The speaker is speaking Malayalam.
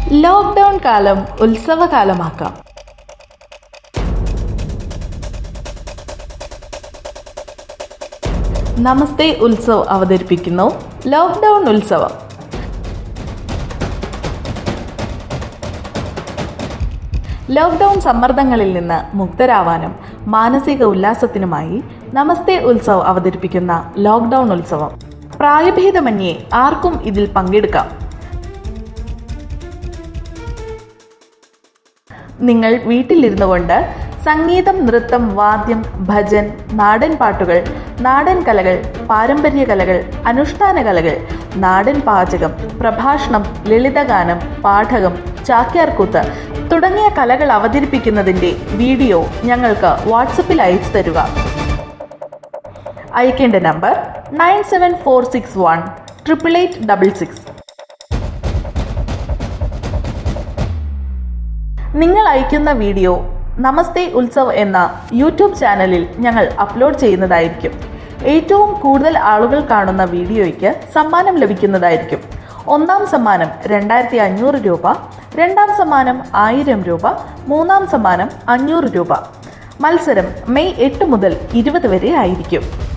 ലോക്ക്ഡൗൺ കാലം ഉത്സവകാലമാക്കാം നമസ്തേ ഉത്സവ് അവതരിപ്പിക്കുന്നു ലോക്ക്ഡൗൺ ഉത്സവം ലോക്ക്ഡൗൺ സമ്മർദ്ദങ്ങളിൽ നിന്ന് മുക്തരാവാനും മാനസിക ഉല്ലാസത്തിനുമായി നമസ്തേ ഉത്സവ് അവതരിപ്പിക്കുന്ന ലോക്ക്ഡൗൺ ഉത്സവം പ്രായഭേദമന്യേ ആർക്കും ഇതിൽ പങ്കെടുക്കാം നിങ്ങൾ വീട്ടിലിരുന്നു കൊണ്ട് സംഗീതം നൃത്തം വാദ്യം ഭജൻ നാടൻ പാട്ടുകൾ നാടൻ കലകൾ പാരമ്പര്യ കലകൾ അനുഷ്ഠാന കലകൾ നാടൻ പാചകം പ്രഭാഷണം ലളിതഗാനം പാഠകം ചാക്യാർകൂത്ത് തുടങ്ങിയ കലകൾ അവതരിപ്പിക്കുന്നതിൻ്റെ വീഡിയോ ഞങ്ങൾക്ക് വാട്സപ്പിൽ അയച്ചു തരുക അയക്കേണ്ട number nine seven four six one triple eight double six നിങ്ങൾ അയക്കുന്ന വീഡിയോ നമസ്തേ ഉത്സവ് എന്ന യൂട്യൂബ് ചാനലിൽ ഞങ്ങൾ അപ്ലോഡ് ചെയ്യുന്നതായിരിക്കും ഏറ്റവും കൂടുതൽ ആളുകൾ കാണുന്ന വീഡിയോയ്ക്ക് സമ്മാനം ലഭിക്കുന്നതായിരിക്കും ഒന്നാം സമ്മാനം രണ്ടായിരത്തി അഞ്ഞൂറ് രൂപ രണ്ടാം സമ്മാനം ആയിരം രൂപ മൂന്നാം സമ്മാനം അഞ്ഞൂറ് രൂപ മത്സരം മെയ് എട്ട് മുതൽ ഇരുപത് വരെ ആയിരിക്കും